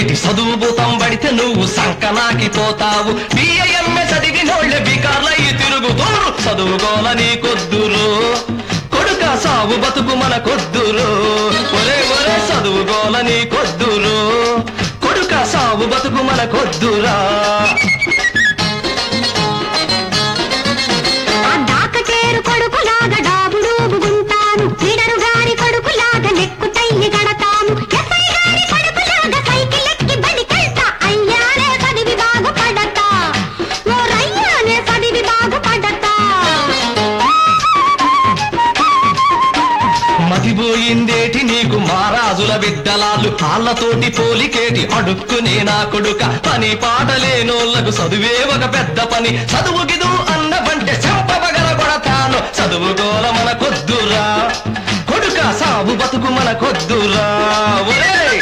ఏటి చదువు భూతం పడితే నువ్వు సంకనాకి పోతావు బిఏఎంఏ చదివినోళ్ళే బికార్లయ్యి తిరుగుతూరు చదువుకోల నీ కొద్దురు కొడుక సాగు బతుకు మన కొద్దురు ఒరే ఒరే చదువుకోల నీ కొద్దురు కొడుక సాగు బతుకు మన కొద్దురా ఆ దాకటేరు కొడుకులాగా డాబుడూబుగుంటాను లీడరు గారి కొడుకులాగా నెక్కు తయ్యి గడతాను ఎస్ఐ గారి కొడుకులాగా సైకిల్ ఎక్కి బడికెళ్తా అయ్యానే చదివి బాగుపడతా ఓ రయ్యానే చదివి బాగుపడతా మతిపోయిందేటి నీకు మారాజుల బిడ్డలాలు కాళ్ళతోటి పోలికేటి అడుక్కునే నా కొడుక పని పాట లేనోళ్లకు చదువే ఒక పెద్ద పని చదువుకిదు అన్నవంటే చెంపబగల కొడతాను చదువుకోల మన కొద్దురా కొడుక సాగు బతుకు మన కొద్దురా ఒరేయ్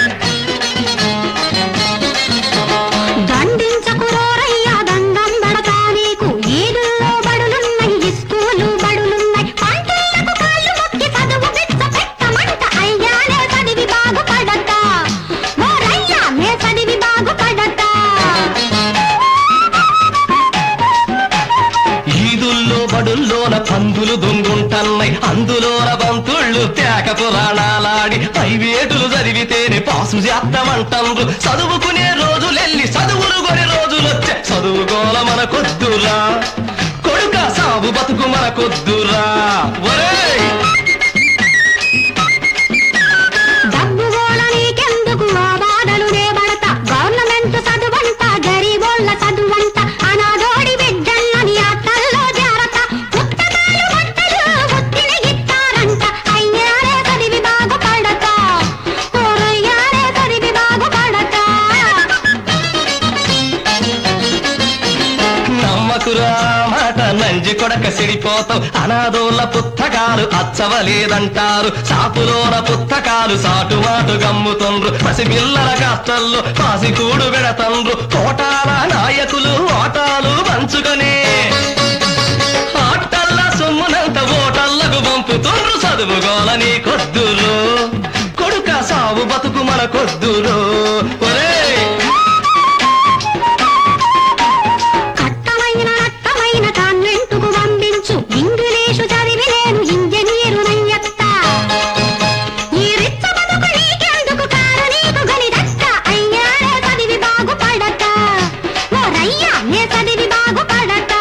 దండించకురోరయ్యా దండం బడతా నీకు ఈదుల్లో బడులున్నాయి స్కూలు బడులున్నాయి పంటలకు కాళ్ళు మొక్కి చదువు బిచ్చ పెట్టమంట అయ్యానే చదివి బాగుపడతా ఓరయ్యా నే చదివి బాగుపడతా ఈదుల్లో బడుల్లోన పందులు దొంగుంటన్నాయి అందులోన బంతుళ్ళు తేక పురాణాలాడి పైవేటులు చదివితేనే పాసు చేస్తామంటారు చదువుకునే రోజులెళ్ళి చదువులు కొని రోజులొచ్చే చదువుకోల మన కొద్దురా కొడుక సాగు బతుకు మన కొద్దురా ఒరేయ్ డబ్బు గోళ నీకెందుకు ఆ బాధలు నే పడతా గవర్నమెంట్ చదువంట గరీబోళ్ళ చదువంట అనాదోడి బిడ్డల్లని ఆటల్లో జారత పుస్తకాలు బట్టలు ఉత్తిని గిట్టారంట అయ్యారే చదివి బాగుపడతా ఓరయ్యారే చదివి బాగుపడతా నమ్మకురా మాట నంజి కొడక సిడిపోతావు అనాథోళ్ళ పుస్తకాలు అచ్చవలేదంటారు సాపులోన పుస్తకాలు సాటుమాటు గమ్ముతుండ్రు పసిపిల్లల కష్టల్లో పాసికూడు పెడతండ్రు కోటాల నాయకులు ఓటాలు పంచుకొని ఆటల్ల సొమ్మునంత ఓటల్లకు పంపుతుండ్రు చదువుకోలని కొద్దురు కొడుక సావు బతుకు మన కొద్దురు ఒరేయ్ కట్టమైన నట్టమైన కాన్వెంటుకు పంపించు ఇంగ్లీషు చదివి నేను ఇంజనీరు నయ్యత్తా ఈ రిచ్చ బతుకు నీకెందుకు కారు నీకు గనిదత్త అయ్యారే చదివి బాగుపడతా ఓ రయ్యా నే చదివి బాగుపడతా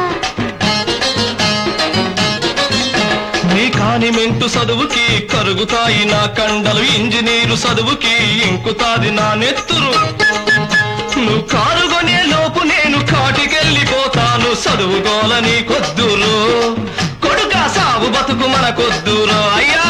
నీ కానిమెంటు చదువుకి కరుగుతాయి నా కండలు ఇంజనీరు చదువుకి ఇంకుతాది నా నెత్తురు నువ్వు కారుగొనే లోపు నేను కాటికెళ్ళిపోతాను చదువుకోలని కొద్దురు కొడుక సాగు బతుకు మన కొద్దురు అయ్యా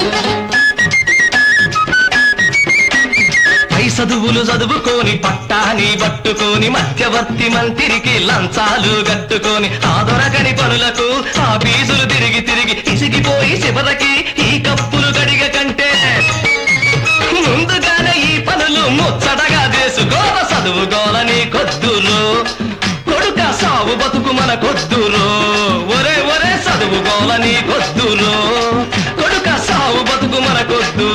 పై చదువులు చదువుకొని పట్టాని పట్టుకొని మధ్యవర్తి మంత్రికి లంచాలు కట్టుకొని ఆ దొరకని పనులకు ఆ ఫీజులు తిరిగి తిరిగి ఇసిగిపోయి చివరికి ఈ కప్పులు గడిగ కంటే ముందుగానే ఈ పనులు ముచ్చటగా చేసుకోల చదువుకోలని కొద్దురు కొడుక సాగు బతుకు మన కొద్దురు ఒరే ఒరే చదువుకోలని కొద్దురు కొడుక సాగు బతుకు మన కొద్దురు